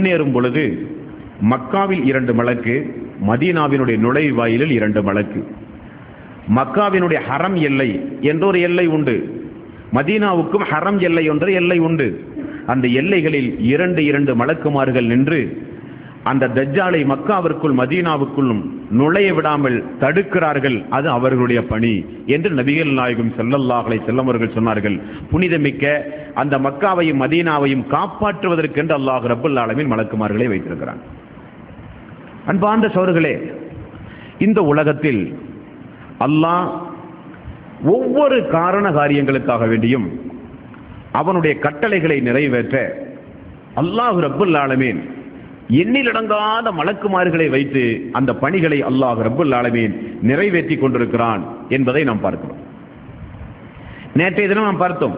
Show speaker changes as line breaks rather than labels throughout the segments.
முன்னேறும் பொழுது மக்காவில் இரண்டு மலக்கு மதீனாவினுடைய நுழைவாயிலில் இரண்டு மலக்கு மக்காவினுடைய ஹரம் எல்லை என்றொரு எல்லை உண்டு மதீனாவுக்கும் ஹரம் எல்லை என்ற எல்லை உண்டு அந்த எல்லைகளில் இரண்டு இரண்டு மலக்குமார்கள் நின்று அந்த தஜ்ஜாலை மக்காவிற்குள் மதீனாவுக்குள்ளும் நுழைய விடாமல் தடுக்கிறார்கள் அது அவர்களுடைய பணி என்று நபிகள் நாயகம் செல்லல்லாஹலை செல்லவர்கள் சொன்னார்கள் புனிதமிக்க அந்த மக்காவையும் மதீனாவையும் காப்பாற்றுவதற்கென்று அல்லாஹ் ரபுல் ஆலமின் மலக்குமார்களை வைத்திருக்கிறான் அன்பார்ந்த சோர்களே இந்த உலகத்தில் அல்லாஹ் ஒவ்வொரு காரண காரியங்களுக்காக வேண்டியும் அவனுடைய கட்டளைகளை நிறைவேற்ற அல்லாஹ் ரப்புல் ஆலமீன் எண்ணிலடங்காத மலக்குமார்களை வைத்து அந்த பணிகளை அல்லாஹ் ரப்புல் ஆலமீன் நிறைவேற்றி கொண்டிருக்கிறான் என்பதை நாம் பார்க்கிறோம் நேற்றைய தினம் நாம் பார்த்தோம்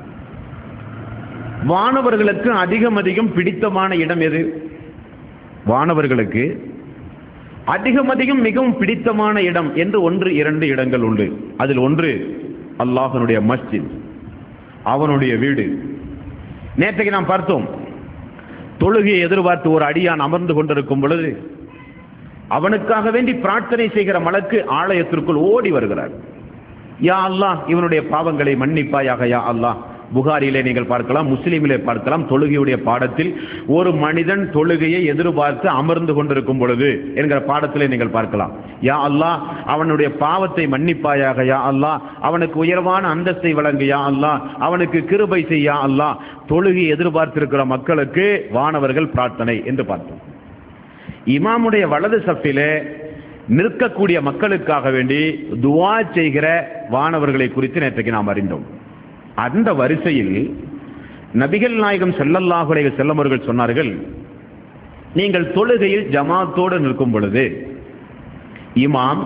வானவர்களுக்கு அதிகம் அதிகம் பிடித்தமான இடம் எது வானவர்களுக்கு அதிகம் அதிகம் மிகவும் பிடித்தமான இடம் என்று ஒன்று இரண்டு இடங்கள் உண்டு அதில் ஒன்று அல்லாஹனுடைய மஸ்ஜித் அவனுடைய வீடு நேற்றைக்கு நாம் பார்த்தோம் தொழுகையை எதிர்பார்த்து ஒரு அடியான் அமர்ந்து கொண்டிருக்கும் பொழுது அவனுக்காக வேண்டி பிரார்த்தனை செய்கிற மலக்கு ஆலயத்திற்குள் ஓடி வருகிறார் யா அல்லாஹ் இவனுடைய பாவங்களை மன்னிப்பாயாக யா அல்லாஹ் புகாரிலே நீங்கள் பார்க்கலாம் முஸ்லீமிலே பார்க்கலாம் தொழுகையுடைய பாடத்தில் ஒரு மனிதன் தொழுகையை எதிர்பார்த்து அமர்ந்து கொண்டிருக்கும் பொழுது என்கிற பாடத்திலே நீங்கள் பார்க்கலாம் யா அல்லாஹ் அவனுடைய பாவத்தை மன்னிப்பாயாக யா அல்லாஹ் அவனுக்கு உயர்வான அந்தஸ்தை வழங்கு யா அல்லாஹ் அவனுக்கு கிருபை செய்யா அல்லாஹ் தொழுகை எதிர்பார்த்திருக்கிற மக்களுக்கு வானவர்கள் பிரார்த்தனை என்று பார்த்தோம் இமாமுடைய வலது சஃபிலே நிற்கக்கூடிய மக்களுக்காக வேண்டி துவா செய்கிற வானவர்களை குறித்து நேற்றைக்கு நாம் அறிந்தோம் அந்த வரிசையில் நபிகள் நாயகம் செல்லல்லாஹுடைய செல்லமர்கள் சொன்னார்கள் நீங்கள் தொழுகையில் ஜமாத்தோடு நிற்கும் பொழுது இமாம்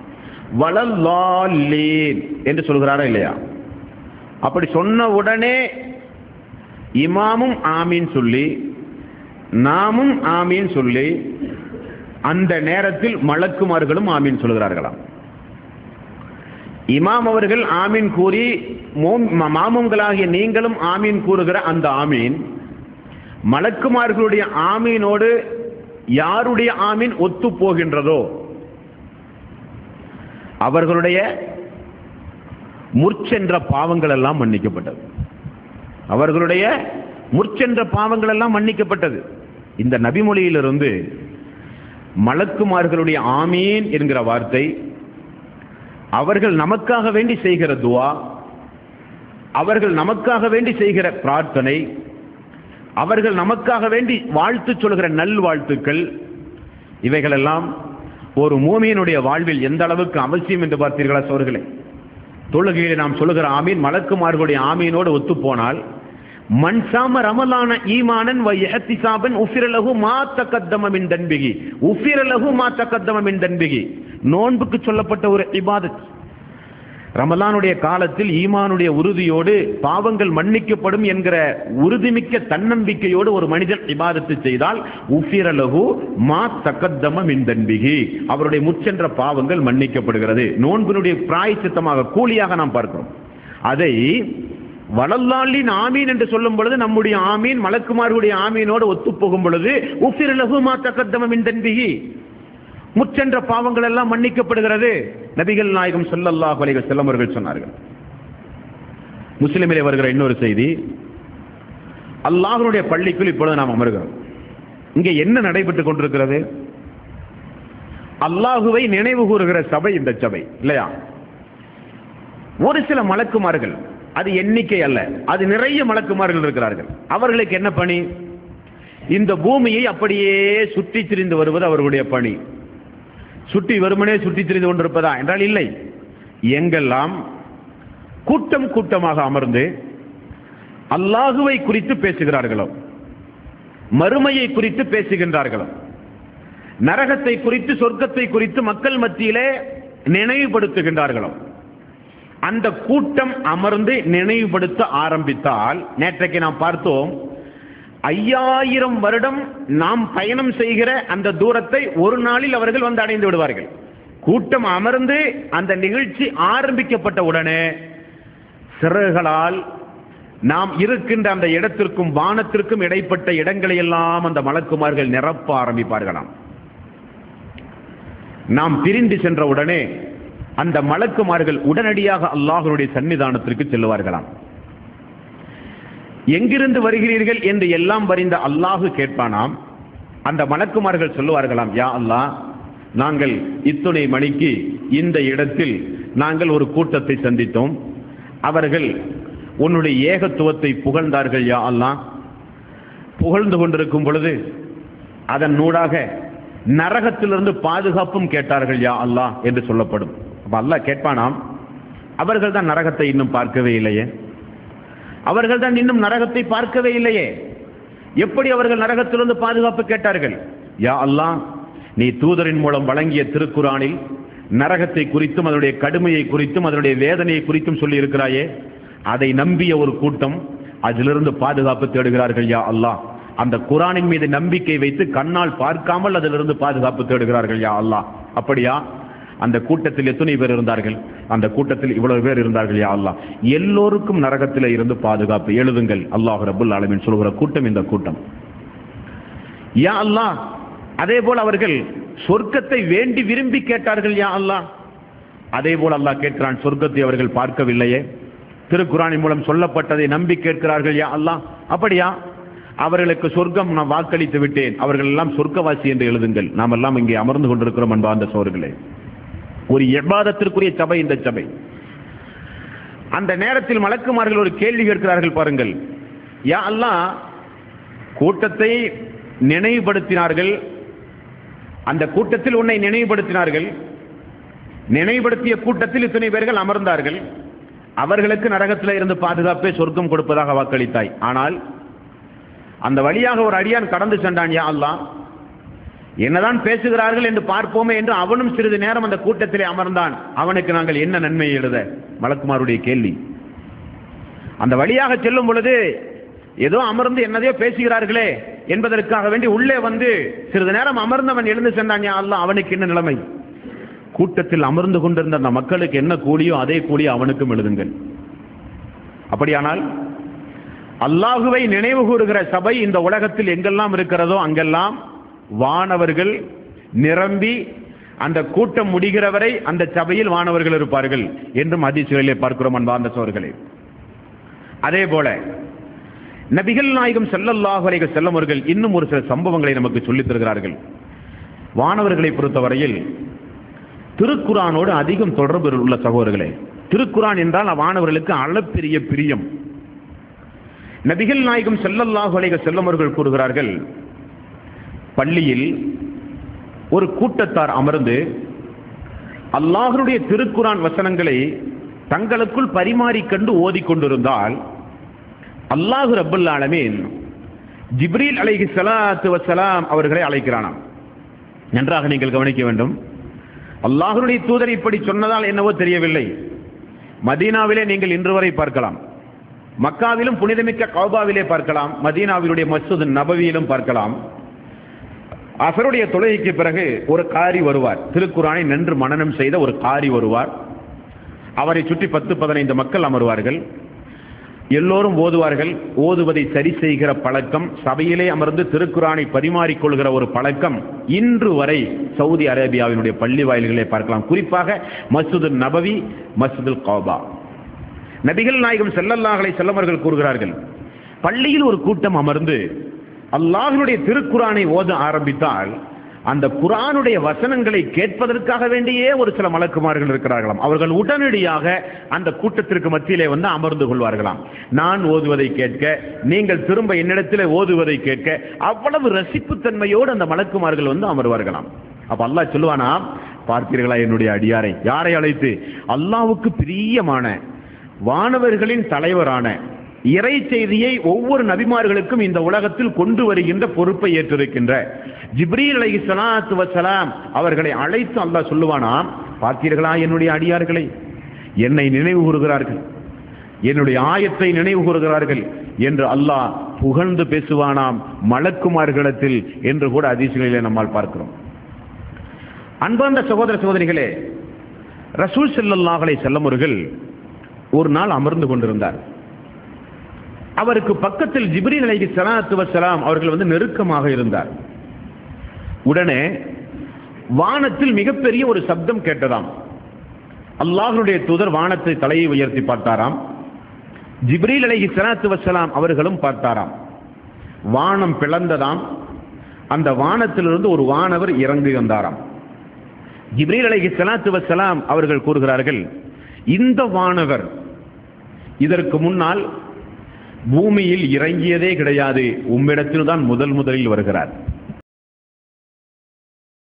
வளல்லாலீன் என்று சொல்கிறாரா இல்லையா அப்படி சொன்ன உடனே இமாமும் ஆமீன் சொல்லி நாமும் ஆமீன் சொல்லி அந்த நேரத்தில் மலக்குமார்களும் ஆமீன் சொல்கிறார்களாம் இமாம் அவர்கள் ஆமீன் கூறி மாமுங்களாகிய நீங்களும் ஆமீன் கூறுகிற அந்த ஆமீன் மலக்குமார்களுடைய ஆமீனோடு யாருடைய ஆமீன் ஒத்து போகின்றதோ அவர்களுடைய முற்சென்ற பாவங்கள் எல்லாம் மன்னிக்கப்பட்டது அவர்களுடைய முற்சென்ற பாவங்கள் எல்லாம் மன்னிக்கப்பட்டது இந்த நபிமொழியிலிருந்து மலக்குமார்களுடைய ஆமீன் என்கிற வார்த்தை அவர்கள் நமக்காக வேண்டி செய்கிற துவா அவர்கள் நமக்காக வேண்டி செய்கிற பிரார்த்தனை அவர்கள் நமக்காக வேண்டி வாழ்த்து சொல்கிற நல்வாழ்த்துக்கள் இவைகளெல்லாம் ஒரு மூமியனுடைய வாழ்வில் எந்த அளவுக்கு அவசியம் என்று பார்த்தீர்களா சோர்களே தொழுகையில் நாம் சொல்லுகிற ஆமீன் மலக்குமார்களுடைய ஆமீனோடு ஒத்துப்போனால் மன்சாம ரமலான ஈமானன் வயத்திசாபன் உஃபிரலகு மா தக்கத்தம மின் தன்பிகி உஃபிரலகு மா தக்கத்தம மின் தன்பிகி நோன்புக்கு சொல்லப்பட்ட ஒரு இபாதத் ரமலானுடைய காலத்தில் ஈமானுடைய உறுதியோடு பாவங்கள் மன்னிக்கப்படும் என்கிற உறுதிமிக்க தன்னம்பிக்கையோடு ஒரு மனிதன் இபாதத்து செய்தால் உஃபிரலகு மா தக்கத்தம மின் தன்பிகி அவருடைய முச்சென்ற பாவங்கள் மன்னிக்கப்படுகிறது நோன்பினுடைய பிராயச்சித்தமாக கூலியாக நாம் பார்க்கிறோம் அதை வளல்லாளின் ஆமீன் என்று சொல்லும் பொழுது நம்முடைய ஆமீன் மலக்குமார்களுடைய ஆமீனோடு ஒத்து போகும் பொழுது உஃபிரலகு மா தக்கத்தம மின் தன்பிகி முச்சென்ற பாவங்கள் எல்லாம் மன்னிக்கப்படுகிறது நபிகள் நாயகம் சொல்லல்லாஹ் அலைகள் செல்லமர்கள் சொன்னார்கள் முஸ்லிமிலே வருகிற இன்னொரு செய்தி அல்லாஹனுடைய பள்ளிக்குள் இப்பொழுது நாம் அமர்கிறோம் இங்கே என்ன நடைபெற்றுக் கொண்டிருக்கிறது அல்லாஹுவை நினைவு கூறுகிற சபை இந்த சபை இல்லையா ஒரு சில மலக்குமார்கள் அது எண்ணிக்கை அல்ல அது நிறைய மலக்குமார்கள் இருக்கிறார்கள் அவர்களுக்கு என்ன பணி இந்த பூமியை அப்படியே சுற்றி திரிந்து வருவது அவர்களுடைய பணி சுற்றி வருமனே சுற்றி திரிந்து கொண்டிருப்பதா என்றால் இல்லை எங்கெல்லாம் கூட்டம் கூட்டமாக அமர்ந்து அல்லாஹுவை குறித்து பேசுகிறார்களோ மறுமையை குறித்து பேசுகின்றார்களோ நரகத்தை குறித்து சொர்க்கத்தை குறித்து மக்கள் மத்தியிலே நினைவுபடுத்துகின்றார்களோ அந்த கூட்டம் அமர்ந்து நினைவுபடுத்த ஆரம்பித்தால் நேற்றைக்கு நாம் பார்த்தோம் ஐயாயிரம் வருடம் நாம் பயணம் செய்கிற அந்த தூரத்தை ஒரு நாளில் அவர்கள் வந்து அடைந்து விடுவார்கள் கூட்டம் அமர்ந்து அந்த நிகழ்ச்சி ஆரம்பிக்கப்பட்ட உடனே சிறகுகளால் நாம் இருக்கின்ற அந்த இடத்திற்கும் வானத்திற்கும் இடைப்பட்ட இடங்களை எல்லாம் அந்த மலக்குமார்கள் நிரப்ப ஆரம்பிப்பார்களாம் நாம் பிரிந்து சென்ற உடனே அந்த மலக்குமார்கள் உடனடியாக அல்லாஹனுடைய சன்னிதானத்திற்கு செல்லுவார்களாம் எங்கிருந்து வருகிறீர்கள் என்று எல்லாம் வரிந்த அல்லாஹு கேட்பானாம் அந்த மலக்குமார்கள் சொல்லுவார்களாம் யா அல்லாஹ் நாங்கள் இத்துணை மணிக்கு இந்த இடத்தில் நாங்கள் ஒரு கூட்டத்தை சந்தித்தோம் அவர்கள் உன்னுடைய ஏகத்துவத்தை புகழ்ந்தார்கள் யா அல்லாஹ் புகழ்ந்து கொண்டிருக்கும் பொழுது அதன் நூடாக நரகத்திலிருந்து பாதுகாப்பும் கேட்டார்கள் யா அல்லாஹ் என்று சொல்லப்படும் அப்ப அல்லாஹ் கேட்பானாம் அவர்கள் தான் நரகத்தை இன்னும் பார்க்கவே இல்லையே அவர்கள் தான் இன்னும் நரகத்தை பார்க்கவே இல்லையே எப்படி அவர்கள் நரகத்திலிருந்து பாதுகாப்பு கேட்டார்கள் யா அல்லாஹ் நீ தூதரின் மூலம் வழங்கிய திருக்குறானில் நரகத்தை குறித்தும் அதனுடைய கடுமையை குறித்தும் அதனுடைய வேதனையை குறித்தும் சொல்லி இருக்கிறாயே அதை நம்பிய ஒரு கூட்டம் அதிலிருந்து பாதுகாப்பு தேடுகிறார்கள் யா அல்லாஹ் அந்த குரானின் மீது நம்பிக்கை வைத்து கண்ணால் பார்க்காமல் அதிலிருந்து பாதுகாப்பு தேடுகிறார்கள் யா அல்லாஹ் அப்படியா அந்த கூட்டத்தில் எத்தனை பேர் இருந்தார்கள் அந்த கூட்டத்தில் இவ்வளவு பேர் இருந்தார்கள் யா அல்லாஹ் எல்லோருக்கும் நரகத்தில் இருந்து பாதுகாப்பு எழுதுங்கள் அல்லாஹ் ரபுல் ஆலமீன் சொல்கிற கூட்டம் இந்த கூட்டம் யா அல்லாஹ் அதே போல் அவர்கள் சொர்க்கத்தை வேண்டி விரும்பி கேட்டார்கள் யா அல்லாஹ் அதே போல் அல்லாஹ் கேட்கிறான் சொர்க்கத்தை அவர்கள் பார்க்கவில்லையே திருக்குறானின் மூலம் சொல்லப்பட்டதை நம்பி கேட்கிறார்கள் யா அல்லாஹ் அப்படியா அவர்களுக்கு சொர்க்கம் நான் வாக்களித்து விட்டேன் அவர்கள் எல்லாம் சொர்க்கவாசி என்று எழுதுங்கள் நாம் எல்லாம் இங்கே அமர்ந்து கொண்டிருக்கிறோம் அன்பார்ந்த சோர்களே ஒரு எபாதத்திற்குரிய சபை இந்த சபை அந்த நேரத்தில் மலக்குமார்கள் ஒரு கேள்வி கேட்கிறார்கள் பாருங்கள் யா அல்லாஹ் கூட்டத்தை நினைவுபடுத்தினார்கள் அந்த கூட்டத்தில் உன்னை நினைவுபடுத்தினார்கள் நினைவுபடுத்திய கூட்டத்தில் இத்தனை பேர்கள் அமர்ந்தார்கள் அவர்களுக்கு நரகத்தில் இருந்து பாதுகாப்பே சொர்க்கம் கொடுப்பதாக வாக்களித்தாய் ஆனால் அந்த வழியாக ஒரு அடியான் கடந்து சென்றான் யா அல்லாஹ் என்னதான் பேசுகிறார்கள் என்று பார்ப்போமே என்று அவனும் சிறிது நேரம் அந்த கூட்டத்திலே அமர்ந்தான் அவனுக்கு நாங்கள் என்ன நன்மை எழுத மலக்குமாருடைய கேள்வி அந்த வழியாக செல்லும் பொழுது ஏதோ அமர்ந்து என்னதையோ பேசுகிறார்களே என்பதற்காக வேண்டி உள்ளே வந்து சிறிது நேரம் அமர்ந்தவன் எழுந்து சென்றான் யா அல்லாஹ் அவனுக்கு என்ன நிலைமை கூட்டத்தில் அமர்ந்து கொண்டிருந்த அந்த மக்களுக்கு என்ன கூலியோ அதே கூலியோ அவனுக்கும் எழுதுங்கள் அப்படியானால் அல்லாஹுவை நினைவு கூறுகிற சபை இந்த உலகத்தில் எங்கெல்லாம் இருக்கிறதோ அங்கெல்லாம் வானவர்கள் நிரம்பி அந்த கூட்டம் முடிகிறவரை அந்த சபையில் வானவர்கள் இருப்பார்கள் என்றும் அதிர்ச்சிகளிலே பார்க்கிறோம் அன்பார்ந்த சோர்களே அதே போல நபிகள் நாயகம் செல்லல்லாஹு அலைஹி செல்லம் அவர்கள் இன்னும் ஒரு சில சம்பவங்களை நமக்கு சொல்லித் தருகிறார்கள் வானவர்களை பொறுத்தவரையில் திருக்குரானோடு அதிகம் தொடர்பு உள்ள சகோதரர்களே திருக்குரான் என்றால் வானவர்களுக்கு அளப்பெரிய பிரியம் நபிகள் நாயகம் செல்லல்லாஹு அலைஹி செல்லம் அவர்கள் கூறுகிறார்கள் பள்ளியில் ஒரு கூட்டத்தார் அமர்ந்து அல்லாஹருடைய திருக்குரான் வசனங்களை தங்களுக்குள் பரிமாறிக்கண்டு ஓதிக்கொண்டிருந்தால் அல்லாஹு ரபுல் ஆலமீன் ஜிப்ரீல் அலைஹி ஸலாத்து வஸலாம் அவர்களை அழைக்கிறானாம் நன்றாக நீங்கள் கவனிக்க வேண்டும் அல்லாஹருடைய தூதர் இப்படி சொன்னதால் என்னவோ தெரியவில்லை மதீனாவிலே நீங்கள் இன்று வரை பார்க்கலாம் மக்காவிலும் புனிதமிக்க கௌபாவிலே பார்க்கலாம் மதீனாவிலுடைய மசூத் நபவியிலும் பார்க்கலாம் அசருடைய தொழுகைக்கு பிறகு ஒரு காரி வருவார் திருக்குறானை நன்று மனனம் செய்த ஒரு காரி வருவார் அவரை சுற்றி பத்து பதினைந்து மக்கள் அமர்வார்கள் எல்லோரும் ஓதுவார்கள் ஓதுவதை சரி செய்கிற பழக்கம் சபையிலே அமர்ந்து திருக்குறானை பரிமாறிக்கொள்கிற ஒரு பழக்கம் இன்று வரை சவுதி அரேபியாவினுடைய பள்ளி வாயில்களை பார்க்கலாம் குறிப்பாக மசூது நபவி மசூதுல் கௌபா நபிகள் நாயகம் செல்லல்லாஹலை செல்லவர்கள் கூறுகிறார்கள் பள்ளியில் ஒரு கூட்டம் அமர்ந்து அல்லாஹினுடைய திருக்குறானை ஓத ஆரம்பித்தால் அந்த குரானுடைய வசனங்களை கேட்பதற்காக வேண்டியே ஒரு சில மலக்குமார்கள் இருக்கிறார்களாம் அவர்கள் உடனடியாக அந்த கூட்டத்திற்கு மத்தியிலே வந்து அமர்ந்து கொள்வார்களாம் நான் ஓதுவதை கேட்க நீங்கள் திரும்ப என்னிடத்திலே ஓதுவதை கேட்க அவ்வளவு ரசிப்புத்தன்மையோடு அந்த மலக்குமார்கள் வந்து அமர்வார்களாம் அப்ப அல்லாஹ் சொல்லுவானா பார்த்தீர்களா என்னுடைய அடியாரை யாரை அழைத்து அல்லாவுக்கு பிரியமான வானவர்களின் தலைவரான இறை செய்தியை ஒவ்வொரு நபிமார்களுக்கும் இந்த உலகத்தில் கொண்டு வருகின்ற பொறுப்பை ஏற்றிருக்கின்ற ஜிப்ரீல் அலைஹி ஸலாத்து வஸலாம் அவர்களை அழைத்து அல்லாஹ் சொல்லுவானாம் பார்த்தீர்களா என்னுடைய அடியார்களை என்னை நினைவு கூறுகிறார்கள் என்னுடைய ஆயத்தை நினைவு கூறுகிறார்கள் என்று அல்லாஹ் புகழ்ந்து பேசுவானாம் மலக்குமார்களிடத்தில் என்று கூட அதிசயங்களிலே நம்மால் பார்க்கிறோம் அன்பார்ந்த சகோதர சகோதரிகளே ரசூல் செல்லல்லாஹலை செல்லமுருகள் ஒரு நாள் அமர்ந்து கொண்டிருந்தார் அவருக்கு பக்கத்தில் ஜிப்ரீல் அலைஹி ஸலாத்து வஸலாம் அவர்கள் வந்து நெருக்கமாக இருந்தார் உடனே வானத்தில் மிகப்பெரிய ஒரு சப்தம் கேட்டதாம் அல்லாஹ்வுடைய தூதர் வானத்தை தலையை உயர்த்தி பார்த்தாராம் ஜிப்ரீல் அலைஹி ஸலாத்து வஸலாம் அவர்களும் பார்த்தாராம் வானம் பிளந்ததாம் அந்த வானத்திலிருந்து ஒரு வானவர் இறங்கி வந்தாராம் ஜிப்ரீல் அலைஹி ஸலாத்து வஸலாம் அவர்கள் கூறுகிறார்கள் இந்த வானவர் இதற்கு முன்னால் பூமியில் இறங்கியதே கிடையாது உம்மிடத்தில் தான் முதல் முதலில் வருகிறார்